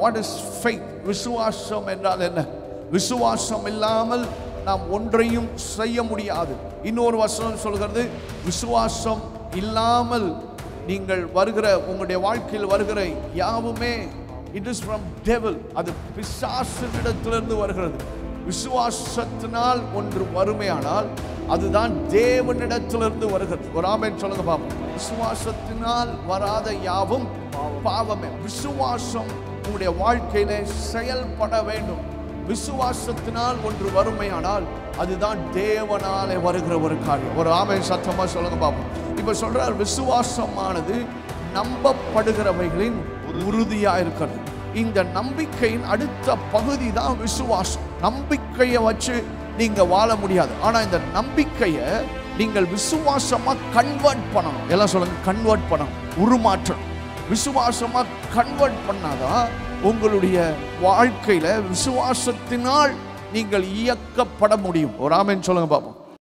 what is faith விசுவாசம் என்றால் என்ன விசுவாசம் இல்லாமல் நாம் ஒன்றையும் செய்ய முடியாது இன்னொரு வசனம் சொல்கிறது விசுவாசம் இல்லாமல் நீங்கள் வருகிற உங்களுடைய வாழ்க்கையில் வருகிற யாவுமே இட் இஸ் ஃப்ரம் டெவல் அது பிசாசினிடத்திலிருந்து வருகிறது விசுவாசத்தினால் ஒன்று வறுமையானால் அதுதான் தேவனிடத்திலிருந்து வருகிறது ஒரு ஆமென் சொல்லுங்க பாப்போம் விசுவாசத்தினால் வராத யாவும் பாவமே விசுவாசம் உங்களுடைய வாழ்க்கையில செயல்பட வேண்டும் விசுவாசத்தினால் ஒன்று வறுமையானால் அதுதான் தேவனாலே வருகிற ஒரு காரியம் ஒரு ஆமை சத்தமா சொல்லுங்க பாப்போம் இப்ப சொல்றார் விசுவாசமானது நம்பப்படுகிறவைகளின் உறுதியா இருக்கிறது இந்த நம்பிக்கையின் அடுத்த பகுதி தான் விசுவாசம் நம்பிக்கையை வச்சு நீங்க வாழ முடியாது ஆனா இந்த நம்பிக்கையை நீங்கள் விசுவாசமா கன்வெர்ட் பண்ணணும் எல்லாம் சொல்லுங்க கன்வெர்ட் பண்ணணும் உருமாற்றணும் விசுவாசமா கன்வெர்ட் பண்ணாதான் உங்களுடைய வாழ்க்கையில விசுவாசத்தினால் நீங்கள் இயக்கப்பட முடியும் ஒரு ஆமென் சொல்லுங்க பாப்போம்